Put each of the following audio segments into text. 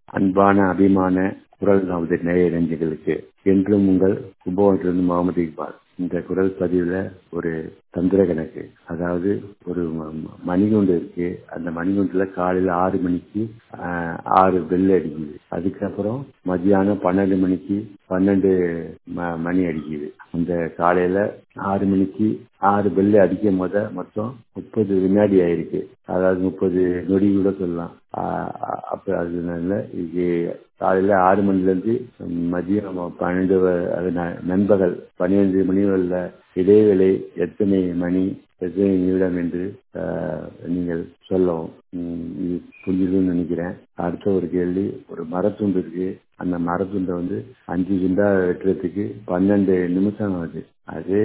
அன்பான அபிமான குரல் நமது நேய நெஞ்சுகளுக்கு என்றும் உங்கள் கும்பகோணத்திலிருந்து முகமது இக்பால் இந்த குரல் பதிவுல ஒரு தந்திர கணக்கு அதாவது ஒரு மணிகுண்டு இருக்கு அந்த மணிகுண்டுல காலையில ஆறு மணிக்கு ஆறு பெல் அடிக்குது அதுக்கப்புறம் மதியானம் பன்னெண்டு மணிக்கு பன்னெண்டு மணி அடிக்குது அந்த காலையில ஆறு மணிக்கு ஆறு பெல்லு அடிக்கும் போத மொத்தம் முப்பது வினாடி ஆயிருக்கு அதாவது முப்பது நொடி கூட சொல்லலாம் அப்ப அதனால இது காலையில ஆறு மணில இருந்து மதியம் பன்னெண்டு நண்பகல் பன்னிரண்டு மணி உள்ள இடைவேளை எத்தனை மணி எத்தனை நிமிடம் என்று நீங்கள் சொல்லவும் இது புரிஞ்சுதுன்னு நினைக்கிறேன் அடுத்த ஒரு கேள்வி ஒரு மரத்துண்டு இருக்கு அந்த மரத்துண்டை வந்து அஞ்சு துண்டா வெட்டுறதுக்கு பன்னெண்டு நிமிஷம் ஆகுது அதே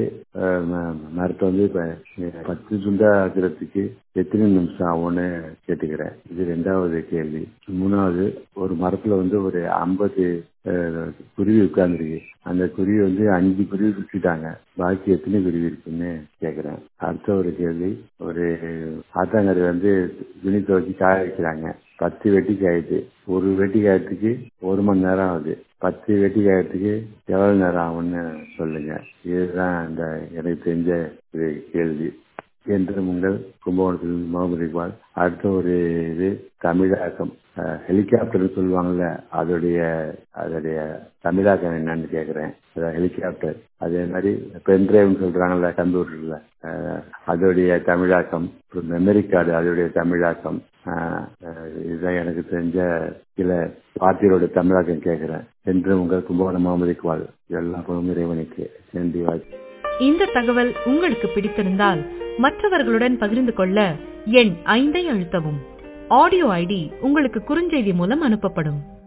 மரத்தை வந்து இப்ப பத்து துண்டா ஆக்குறதுக்கு எத்தனை நிமிஷம் ஆகும்னு கேட்டுக்கிறேன் இது ரெண்டாவது கேள்வி மூணாவது ஒரு மரத்துல வந்து ஒரு ஐம்பது குருவி உட்கார்ந்துருக்கு அந்த குருவி வந்து அஞ்சு குருவி விட்டுட்டாங்க பாக்கி எத்தனை குருவி இருக்குன்னு கேக்குறேன் அடுத்த ஒரு கேள்வி ஒரு ஆத்தாங்கரை வந்து துணி துவச்சி காய வைக்கிறாங்க பத்து வெட்டி காயுது ஒரு வெட்டி காயத்துக்கு ஒரு மணி நேரம் ஆகுது பத்து வெட்டி காயத்துக்கு எவ்வளவு நேரம் ஆகும்னு சொல்லுங்க இதுதான் இந்த எனக்கு தெரிஞ்ச ஒரு கேள்வி என்று உங்கள் கும்பகோணத்தில் முகமது இக்பால் அடுத்த ஒரு இது தமிழாக்கம் ஹெலிகாப்டர்னு சொல்லுவாங்கல்ல அதோடைய அதோடைய தமிழாக்கம் என்னன்னு கேக்குறேன் ஹெலிகாப்டர் அதே மாதிரி பென் டிரைவ்னு சொல்றாங்கல்ல கம்ப்யூட்டர்ல அதோடைய தமிழாக்கம் மெமரி கார்டு அதோடைய தமிழாக்கம் இதுதான் எனக்கு தெரிஞ்ச சில வார்த்தைகளோட தமிழாக்கம் கேட்கிறேன் என்று உங்கள் கும்பகோணம் முகமது இக்பால் எல்லா பணமும் இறைவனுக்கு நன்றி வாழ்த்து இந்த தகவல் உங்களுக்கு பிடித்திருந்தால் மற்றவர்களுடன் பகிர்ந்து கொள்ள எண் ஐந்தை அழுத்தவும் ஆடியோ ஐடி உங்களுக்கு குறுஞ்செய்தி மூலம் அனுப்பப்படும்